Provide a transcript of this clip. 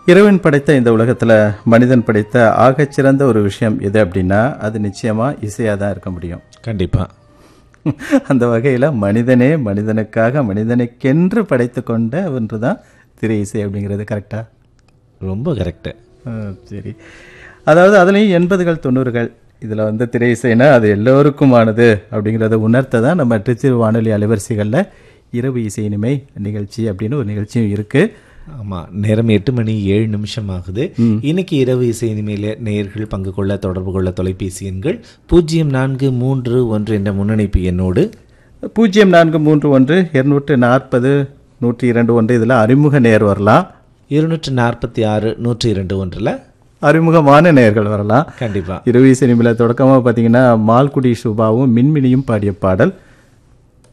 இறைவன் படைத்த இந்த உலகத்துல மனிதன் படைத்த ஆகச்சிறந்த ஒரு விஷயம் எது அப்படின்னா அது நிச்சயமா இசையா தான் இருக்க முடியும் கண்டிப்பா அந்த வகையில மனிதனே மனிதனுக்காக மனிதனுக்கென்று படைத்து கொண்ட ஒன்று தான் திரை இசை அப்படிங்கிறது கரெக்டா ரொம்ப கரெக்டு சரி அதாவது அதுலேயும் எண்பதுகள் தொண்ணூறுகள் இதில் வந்து திரை இசைனா அது எல்லோருக்குமானது அப்படிங்கிறத உணர்த்த தான் நம்ம திருச்சி வானொலி அலைவரிசைகளில் இரவு இசை இனிமை நிகழ்ச்சி அப்படின்னு ஒரு நிகழ்ச்சியும் இருக்குது ஆமா நேரம் எட்டு மணி ஏழு நிமிஷம் ஆகுது இன்னைக்கு இரவு இசை இனிமையில நேயர்கள் பங்கு கொள்ள தொடர்பு கொள்ள தொலைபேசி எண்கள் பூஜ்ஜியம் நான்கு மூன்று ஒன்று என்ற முன்னணிப்பு எண்ணோடு பூஜ்ஜியம் நான்கு மூன்று ஒன்று இருநூற்று நாற்பது நூற்றி இரண்டு ஒன்று இதில் அறிமுக நேர் வரலாம் இருநூற்று நாற்பத்தி ஆறு நூற்றி இரண்டு ஒன்றில் அறிமுகமான நேர்கள் வரலாம் கண்டிப்பா இரவு இசை நிமில தொடக்கமாக பார்த்தீங்கன்னா மால்குடி சுபாவும் மின்மினியும் பாடிய பாடல்